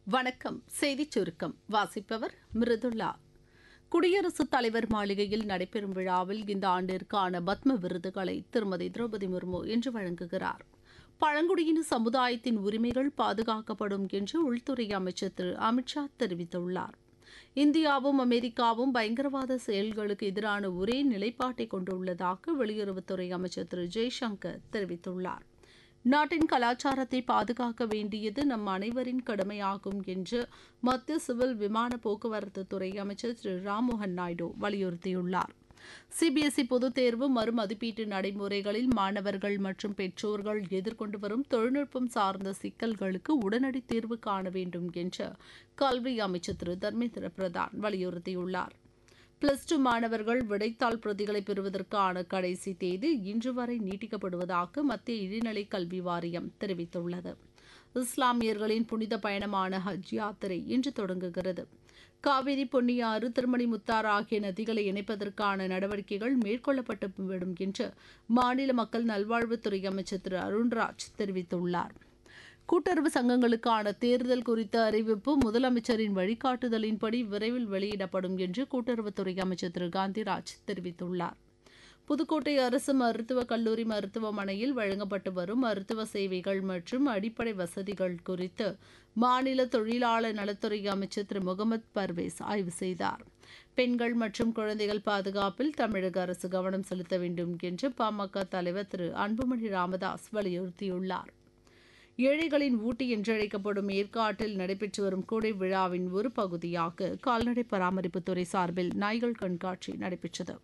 வணக்கம் செய்திச் சுருக்கம் வாசிப்பவர் மிருதுல்லா குடியரசுத் தலைவர் மாளிகையில் நடைபெறும் விழாவில் இந்த ஆண்டிற்கான பத்ம விருதுகளை திருமதி திரௌபதி முர்மு இன்று வழங்குகிறார் பழங்குடியின சமுதாயத்தின் உரிமைகள் பாதுகாக்கப்படும் என்று உள்துறை அமைச்சர் திரு அமித்ஷா தெரிவித்துள்ளார் இந்தியாவும் அமெரிக்காவும் பயங்கரவாத செயல்களுக்கு எதிரான ஒரே நிலைப்பாட்டை கொண்டுள்ளதாக வெளியுறவுத்துறை அமைச்சர் திரு ஜெய்சங்கர் தெரிவித்துள்ளார் நாட்டின் கலாச்சாரத்தை பாதுகாக்க வேண்டியது நம் அனைவரின் கடமையாகும் என்று மத்திய சிவில் விமான போக்குவரத்து துறை அமைச்சர் திரு ராம்மோகன் நாயுடு வலியுறுத்தியுள்ளார் சிபிஎஸ்இ பொதுத் தேர்வு மறுமதிப்பீட்டு நடைமுறைகளில் மாணவர்கள் மற்றும் பெற்றோர்கள் எதிர்கொண்டு வரும் தொழில்நுட்பம் சார்ந்த சிக்கல்களுக்கு உடனடி தீர்வு காண வேண்டும் என்று கல்வி அமைச்சர் திரு தர்மேந்திர பிரதான் வலியுறுத்தியுள்ளார் பிளஸ் டூ மாணவர்கள் விடைத்தாள் பிரதிகளை பெறுவதற்கான கடைசி தேதி இன்று வரை நீட்டிக்கப்படுவதாக மத்திய இடைநிலை கல்வி வாரியம் தெரிவித்துள்ளது இஸ்லாமியர்களின் புனித பயணமான ஹஜ் யாத்திரை இன்று தொடங்குகிறது காவிரி பொன்னியாறு திருமணி முத்தாறு ஆகிய நதிகளை இணைப்பதற்கான நடவடிக்கைகள் மேற்கொள்ளப்பட்டு விடும் என்று மாநில மக்கள் நல்வாழ்வுத்துறை அமைச்சர் திரு அருண்ராஜ் தெரிவித்துள்ளார் கூட்டுறவு சங்கங்களுக்கான தேர்தல் குறித்த அறிவிப்பு முதலமைச்சரின் வழிகாட்டுதலின்படி விரைவில் வெளியிடப்படும் என்று கூட்டுறவுத்துறை அமைச்சர் திரு காந்திராஜ் தெரிவித்துள்ளார் புதுக்கோட்டை அரசு மருத்துவக் கல்லூரி மருத்துவமனையில் வழங்கப்பட்டு வரும் மருத்துவ சேவைகள் மற்றும் அடிப்படை வசதிகள் குறித்து மாநில தொழிலாளர் நலத்துறை அமைச்சர் திரு முகமது பர்வேஸ் ஆய்வு செய்தார் பெண்கள் மற்றும் குழந்தைகள் பாதுகாப்பில் தமிழக அரசு கவனம் செலுத்த வேண்டும் என்று பாமக தலைவர் திரு அன்புமணி ராமதாஸ் வலியுறுத்தியுள்ளார் ஏழைகளின் ஊட்டி என்றழைக்கப்படும் ஏற்காட்டில் நடைபெற்று வரும் கூடை விழாவின் ஒரு பகுதியாக கால்நடை பராமரிப்புத்துறை சார்பில் நாய்கள் கண்காட்சி நடைபெற்றது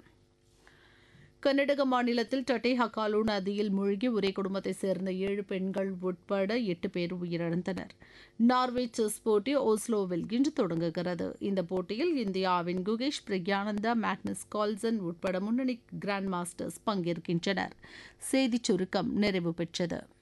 கர்நாடக மாநிலத்தில் டட்டே ஹக்காலு நதியில் மூழ்கி ஒரே குடும்பத்தைச் சேர்ந்த ஏழு பெண்கள் உட்பட எட்டு பேர் உயிரிழந்தனர் நார்வே செஸ் போட்டி ஓஸ்லோவில் இன்று தொடங்குகிறது இந்த போட்டியில் இந்தியாவின் குகேஷ் பிரக்யானந்தா மேக்னஸ் கால்சன் உட்பட முன்னணி கிராண்ட் மாஸ்டர்ஸ் பங்கேற்கின்றனர் செய்திச் சுருக்கம் நிறைவு பெற்றது